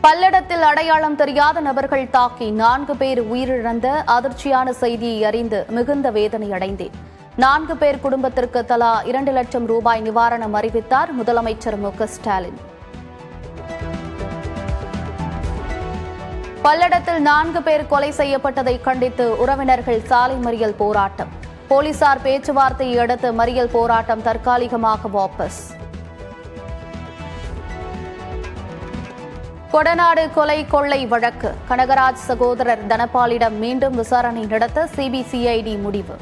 பல்லடத்தில் அடையாளம் தெரியாத நபர்கள் தாக்கி நான்கு பேர் உயிரிழந்த அதிர்ச்சியான செய்தியை அறிந்து மிகுந்த வேதனை அடைந்தேன் நான்கு பேர் குடும்பத்திற்கு தலா இரண்டு லட்சம் ரூபாய் நிவாரணம் அறிவித்தார் முதலமைச்சர் மு க ஸ்டாலின் பல்லடத்தில் நான்கு பேர் கொலை செய்யப்பட்டதை கண்டித்து உறவினர்கள் சாலை மறியல் போராட்டம் போலீசார் பேச்சுவார்த்தையை அடுத்து மறியல் போராட்டம் தற்காலிகமாக வாபஸ் கொடநாடு கொலை கொள்ளை வழக்கு கனகராஜ் சகோதரர் தனபாலிடம் மீண்டும் விசாரணை நடத்த சிபிசிஐடி முடிவு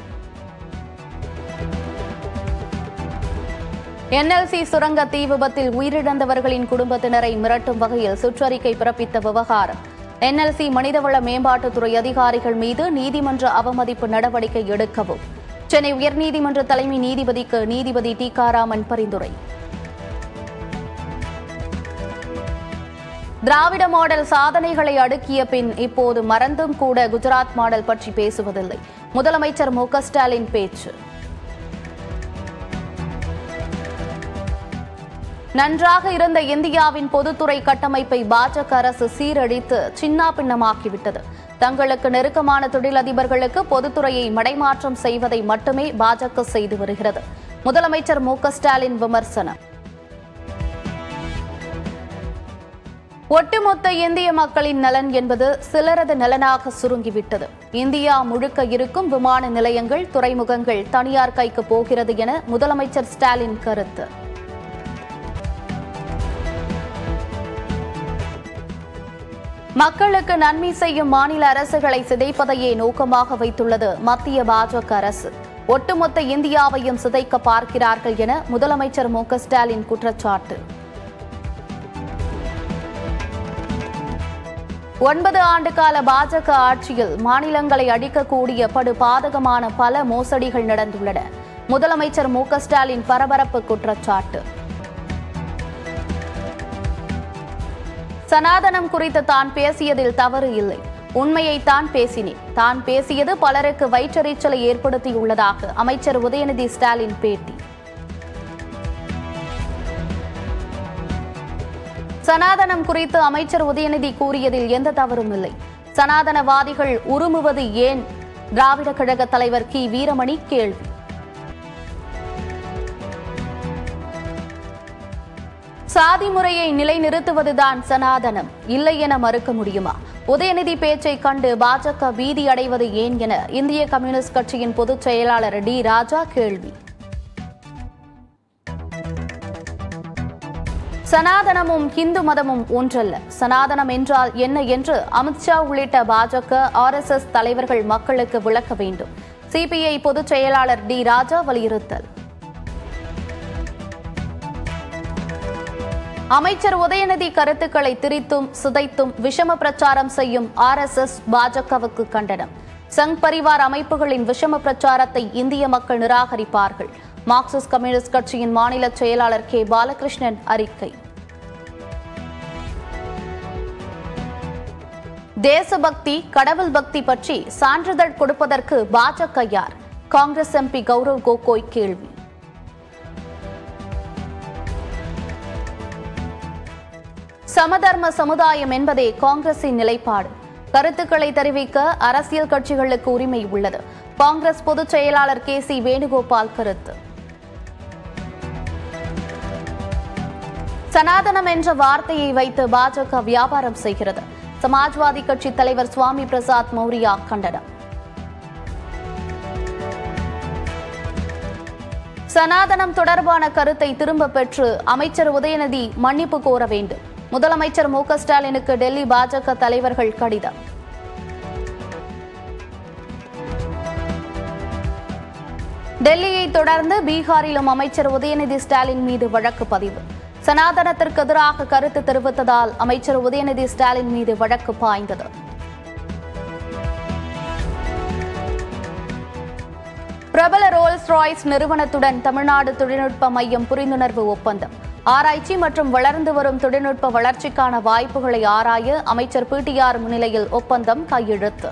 என்எல்சி சுரங்க தீ விபத்தில் உயிரிழந்தவர்களின் குடும்பத்தினரை மிரட்டும் வகையில் சுற்றறிக்கை பிறப்பித்த விவகாரம் என்எல்சி மனிதவள மேம்பாட்டுத்துறை அதிகாரிகள் மீது நீதிமன்ற அவமதிப்பு நடவடிக்கை எடுக்கவும் சென்னை உயர்நீதிமன்ற தலைமை நீதிபதிக்கு நீதிபதி டிகாராமன் பரிந்துரை திராவிட மாடல் சாதனைகளை அடுக்கிய பின் இப்போது மறந்தும் கூட குஜராத் மாடல் பற்றி பேசுவதில்லை முதலமைச்சர் மு க ஸ்டாலின் பேச்சு நன்றாக இருந்த இந்தியாவின் பொதுத்துறை கட்டமைப்பை பாஜக அரசு சீரழித்து சின்னாபின்னமாக்கிவிட்டது தங்களுக்கு நெருக்கமான தொழிலதிபர்களுக்கு பொதுத்துறையை மடைமாற்றம் செய்வதை மட்டுமே பாஜக செய்து வருகிறது முதலமைச்சர் மு க ஸ்டாலின் விமர்சனம் ஒட்டுமொத்த இந்திய மக்களின் நலன் என்பது சிலரது நலனாக சுருங்கிவிட்டது இந்தியா முழுக்க இருக்கும் விமான நிலையங்கள் துறைமுகங்கள் தனியார் கைக்கு போகிறது என முதலமைச்சர் ஸ்டாலின் கருத்து மக்களுக்கு நன்மை செய்யும் மாநில அரசுகளை சிதைப்பதையே நோக்கமாக வைத்துள்ளது மத்திய பாஜக அரசு ஒட்டுமொத்த இந்தியாவையும் சிதைக்க பார்க்கிறார்கள் என முதலமைச்சர் மு க ஸ்டாலின் குற்றச்சாட்டு ஒன்பது ஆண்டு கால பாஜக ஆட்சியில் மாநிலங்களை அழிக்கக்கூடிய படு பாதகமான பல மோசடிகள் நடந்துள்ளன முதலமைச்சர் மு க ஸ்டாலின் பரபரப்பு குற்றச்சாட்டு சனாதனம் குறித்து தான் பேசியதில் தவறு இல்லை உண்மையை தான் பேசினேன் தான் பேசியது பலருக்கு வயிற்றெரிச்சலை ஏற்படுத்தியுள்ளதாக அமைச்சர் உதயநிதி ஸ்டாலின் பேட்டி சனாதனம் குறித்து அமைச்சர் உதயநிதி கூறியதில் எந்த தவறும் இல்லை சனாதனவாதிகள் உருமுவது ஏன் திராவிட கழக தலைவர் கி வீரமணி கேள்வி சாதி முறையை நிலைநிறுத்துவதுதான் சனாதனம் இல்லை என மறுக்க முடியுமா உதயநிதி பேச்சை கண்டு பாஜக பீதி அடைவது ஏன் என இந்திய கம்யூனிஸ்ட் கட்சியின் பொதுச் செயலாளர் டி ராஜா கேள்வி சனாதனமும் இந்து மதமும் ஒன்றல்ல சனாதனம் என்றால் என்ன என்று அமித்ஷா உள்ளிட்ட பாஜக ஆர்எஸ்எஸ் தலைவர்கள் மக்களுக்கு விளக்க வேண்டும் சிபிஐ பொதுச் செயலாளர் டி ராஜா வலியுறுத்தல் அமைச்சர் உதயநிதி கருத்துக்களை திரித்தும் சிதைத்தும் விஷம பிரச்சாரம் செய்யும் ஆர்எஸ்எஸ் பாஜகவுக்கு கண்டனம் சங் பரிவார் அமைப்புகளின் விஷம பிரச்சாரத்தை இந்திய மக்கள் நிராகரிப்பார்கள் மார்க்சிஸ்ட் கம்யூனிஸ்ட் கட்சியின் மாநில செயலாளர் கே பாலகிருஷ்ணன் அறிக்கை தேசபக்தி கடவுள் பக்தி பற்றி சான்றிதழ் கொடுப்பதற்கு பாஜக யார் காங்கிரஸ் எம்பி கௌரவ் கோகோய் கேள்வி சமதர்ம சமுதாயம் என்பதே காங்கிரசின் நிலைப்பாடு கருத்துக்களை தெரிவிக்க அரசியல் கட்சிகளுக்கு உரிமை உள்ளது காங்கிரஸ் பொதுச் செயலாளர் கே சி வேணுகோபால் கருத்து சனாதனம் என்ற வார்த்தையை வைத்து பாஜக வியாபாரம் செய்கிறது சமாஜ்வாதி கட்சி தலைவர் சுவாமி பிரசாத் மௌரியா கண்டனம் சனாதனம் தொடர்பான கருத்தை திரும்ப பெற்று அமைச்சர் உதயநிதி மன்னிப்பு கோர வேண்டும் முதலமைச்சர் மு க ஸ்டாலினுக்கு டெல்லி பாஜக தலைவர்கள் கடிதம் டெல்லியை தொடர்ந்து பீகாரிலும் அமைச்சர் உதயநிதி ஸ்டாலின் மீது வழக்கு பதிவு சனாதனத்திற்கு எதிராக கருத்து தெரிவித்ததால் அமைச்சர் உதயநிதி ஸ்டாலின் மீது வழக்கு பாய்ந்தது பிரபல ரோல்ஸ் ராய்ஸ் நிறுவனத்துடன் தமிழ்நாடு தொழில்நுட்ப மையம் புரிந்துணர்வு ஒப்பந்தம் ஆராய்ச்சி மற்றும் வளர்ந்து வரும் தொழில்நுட்ப வளர்ச்சிக்கான வாய்ப்புகளை ஆராய அமைச்சர் பிடிஆர் முன்னிலையில் ஒப்பந்தம் கையெழுத்து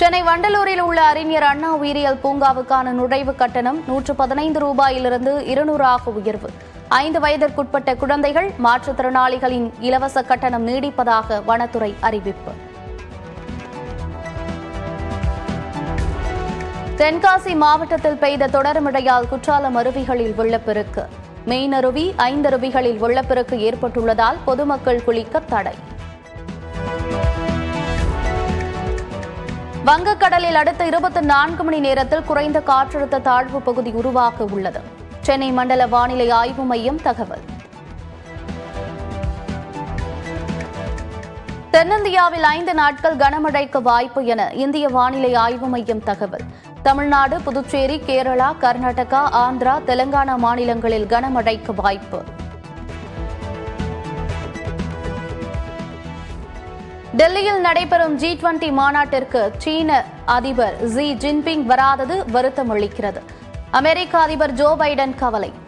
சென்னை வண்டலூரில் உள்ள அறிஞர் அண்ணா உயிரியல் பூங்காவுக்கான நுழைவு கட்டணம் நூற்று பதினைந்து ரூபாயிலிருந்து இருநூறாக உயர்வு ஐந்து வயதிற்குட்பட்ட குழந்தைகள் மாற்றுத்திறனாளிகளின் இலவச கட்டணம் நீடிப்பதாக வனத்துறை அறிவிப்பு தென்காசி மாவட்டத்தில் பெய்த தொடர் மழையால் குற்றாலம் அருவிகளில் வெள்ளப்பெருக்கு மெயினருவி ஐந்தருவிகளில் வெள்ளப்பெருக்கு ஏற்பட்டுள்ளதால் பொதுமக்கள் குளிக்க தடை வங்கக்கடலில் அடுத்த இருபத்தி நான்கு மணி நேரத்தில் குறைந்த காற்றழுத்த தாழ்வு பகுதி உருவாக உள்ளது சென்னை மண்டல வானிலை ஆய்வு மையம் தகவல் தென்னிந்தியாவில் ஐந்து நாட்கள் கனமழைக்கு வாய்ப்பு என இந்திய வானிலை ஆய்வு மையம் தகவல் தமிழ்நாடு புதுச்சேரி கேரளா கர்நாடகா ஆந்திரா தெலங்கானா மாநிலங்களில் கனமழைக்கு வாய்ப்பு டெல்லியில் நடைபெறும் ஜி டுவெண்டி மாநாட்டிற்கு சீன அதிபர் ஜி ஜின்பிங் வராதது வருத்தம் அளிக்கிறது அமெரிக்க அதிபர் ஜோ பைடன் கவலை